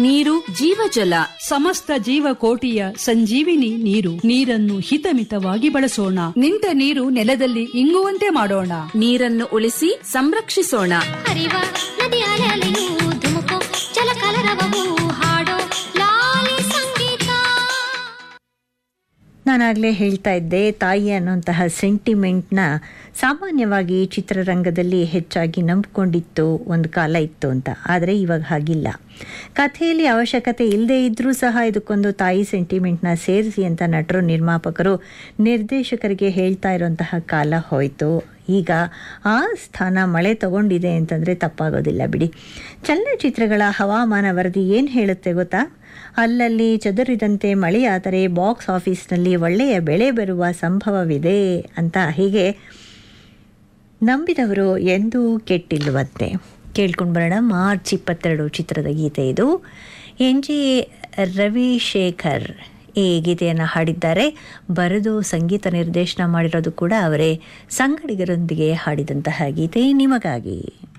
ನೀರು ಜೀವಜಲ ಸಮಸ್ತ ಜೀವಕೋಟಿಯ ಸಂಜೀವಿನಿ ನೀರು ನೀರನ್ನು ಹಿತಮಿತವಾಗಿ ಬಳಸೋಣ ನಿಂತ ನೀರು ನೆಲದಲ್ಲಿ ಇಂಗುವಂತೆ ಮಾಡೋಣ ನೀರನ್ನು ಉಳಿಸಿ ಸಂರಕ್ಷಿಸೋಣ ಹರಿವ ನದಿಯ ಅಲೆಯಲೆಯೂ ಧುಮುಕು ಜಲಕಲರವವು ಹಾಡೋ ಲಾಲಿ ಸಂಗೀತ ನಾನಾಗಲೇ ಹೇಳ್ತಾ ಇದ್ದೆ ತಾಯಿ ಅನ್ನುವಂತಹ ಸೆಂಟಿಮೆಂಟ್ನ ಸಾಮಾನ್ಯವಾಗಿ ಚಿತ್ರರಂಗದಲ್ಲಿ ಹೆಚ್ಚಾಗಿ ನಂಬಿಕೊಂಡಿತ್ತು ಒಂದು ಕಾಲ ಇತ್ತು ಅಂತ ಆದರೆ ಇವಾಗ ಹಾಗಿಲ್ಲ ಕಥೆಯಲ್ಲಿ ಅವಶ್ಯಕತೆ ಇಲ್ಲದೆ ಇದ್ದರೂ ಸಹ ಇದಕ್ಕೊಂದು ತಾಯಿ ಸೆಂಟಿಮೆಂಟ್ನ ಸೇರಿಸಿ ಅಂತ ನಟರು ನಿರ್ಮಾಪಕರು ನಿರ್ದೇಶಕರಿಗೆ ಹೇಳ್ತಾ ಇರುವಂತಹ ಕಾಲ ಹೋಯಿತು ಈಗ ಆ ಸ್ಥಾನ ಮಳೆ ತಗೊಂಡಿದೆ ಅಂತಂದರೆ ತಪ್ಪಾಗೋದಿಲ್ಲ ಬಿಡಿ ಚಲನಚಿತ್ರಗಳ ಹವಾಮಾನ ವರದಿ ಏನು ಹೇಳುತ್ತೆ ಗೊತ್ತಾ ಅಲ್ಲಲ್ಲಿ ಚದುರಿದಂತೆ ಮಳೆಯಾದರೆ ಬಾಕ್ಸ್ ಆಫೀಸ್ನಲ್ಲಿ ಒಳ್ಳೆಯ ಬೆಳೆ ಬರುವ ಸಂಭವವಿದೆ ಅಂತ ಹೀಗೆ ನಂಬಿದವರು ಎಂದೂ ಕೆಟ್ಟಿಲ್ವಂತೆ ಕೇಳ್ಕೊಂಡು ಬರೋಣ ಮಾರ್ಚ್ ಇಪ್ಪತ್ತೆರಡು ಚಿತ್ರದ ಗೀತೆ ಇದು ಎನ್ ಜಿ ರವಿಶೇಖರ್ ಈ ಗೀತೆಯನ್ನು ಹಾಡಿದ್ದಾರೆ ಬರೆದು ಸಂಗೀತ ನಿರ್ದೇಶನ ಮಾಡಿರೋದು ಕೂಡ ಅವರೇ ಸಂಗಡಿಗರೊಂದಿಗೆ ಹಾಡಿದಂತಹ ಗೀತೆ ನಿಮಗಾಗಿ